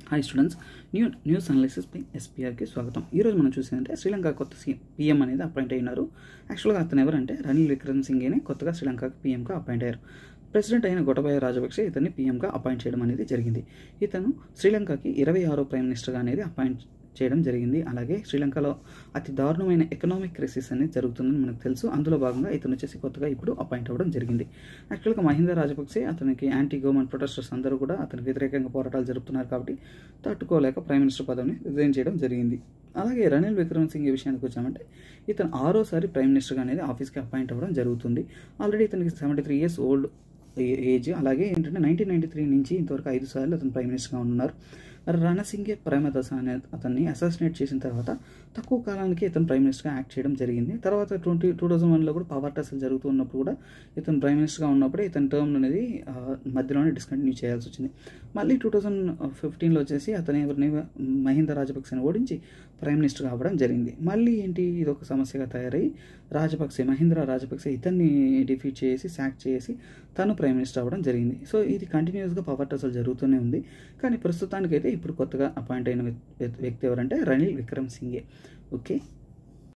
hi students new news analysis by ఎస్పీఆర్కి స్వాగతం ఈరోజు మనం చూసిందంటే శ్రీలంక కొత్త సీ పీఎం అనేది అపాయింట్ అయినారు యాక్చువల్గా అతను ఎవరంటే రనిల్ విక్రమ్ సింగేనే కొత్తగా శ్రీలంకకి పీఎంగా అపాయింట్ అయ్యారు ప్రెసిడెంట్ అయిన గొటబాయ రాజపక్ష ఇతన్ని పీఎంగా అపాయింట్ చేయడం అనేది జరిగింది ఇతను శ్రీలంకకి ఇరవై ఆరో ప్రైమ్ మినిస్టర్గా అనేది అపాయింట్ చేయడం జరిగింది అలాగే శ్రీలంకలో అతి దారుణమైన ఎకనామిక్ క్రైసిస్ అనేది జరుగుతుందని మనకు తెలుసు అందులో భాగంగా ఇతను వచ్చేసి కొత్తగా ఇప్పుడు అపాయింట్ అవ్వడం జరిగింది యాక్చువల్గా మహిందా రాజపక్సే అతనికి యాంటీ గవర్నమెంట్ ప్రొటెస్టర్స్ అందరూ కూడా అతనికి వ్యతిరేకంగా పోరాటాలు జరుపుతున్నారు కాబట్టి తట్టుకోలేక ప్రైమ్ మినిస్టర్ పదవిని రిజైన్ చేయడం జరిగింది అలాగే రనిల్ విక్రమ్ సింగ్ విషయానికి వచ్చామంటే ఇతను ఆరోసారి ప్రైమ్ మినిస్టర్గా అనేది ఆఫీస్కి అపాయింట్ అవ్వడం జరుగుతుంది ఆల్రెడీ ఇతనికి seventy three years old age అలాగే ఏంటంటే నైన్టీన్ నైన్టీ త్రీ నుంచి ఇంతవరకు ఐదు సార్లు అతను ప్రైమ్ మినిస్టర్గా ఉన్నారు రణసింగే ప్రేమదాస అనే అతన్ని అసాసినేట్ చేసిన తర్వాత తక్కువ కాలానికి ఇతను ప్రైమ్ మినిస్టర్గా యాక్ట్ చేయడం జరిగింది తర్వాత ట్వంటీ టూ థౌజండ్ వన్లో కూడా పవర్ టెస్ట్లు జరుగుతూ ఉన్నప్పుడు కూడా ఇతను ప్రైమ్ మినిస్టర్గా ఉన్నప్పుడే ఇతని టర్మ్ అనేది ఆ, మధ్యలోనే డిస్కంటిన్యూ చేయాల్సి వచ్చింది మళ్ళీ టూ థౌజండ్ ఫిఫ్టీన్లో వచ్చేసి అతను ఎవరిని మహింద రాజపక్సెని ఓడించి ప్రైమ్ మినిస్టర్ అవ్వడం జరిగింది మళ్ళీ ఏంటి ఇది ఒక సమస్యగా తయారై రాజపక్సే మహీంద్ర రాజపక్సే ఇతన్ని డిఫీట్ చేసి సాక్ చేసి తను ప్రైమ్ మినిస్టర్ అవ్వడం జరిగింది సో ఇది కంటిన్యూస్గా పవర్ టెస్ట్లు జరుగుతూనే ఉంది కానీ ప్రస్తుతానికైతే ఇప్పుడు కొత్తగా అపాయింట్ అయిన వ్యక్- వ్యక్తి ఎవరంటే రనిల్ విక్రమ్ సింగే ఓకే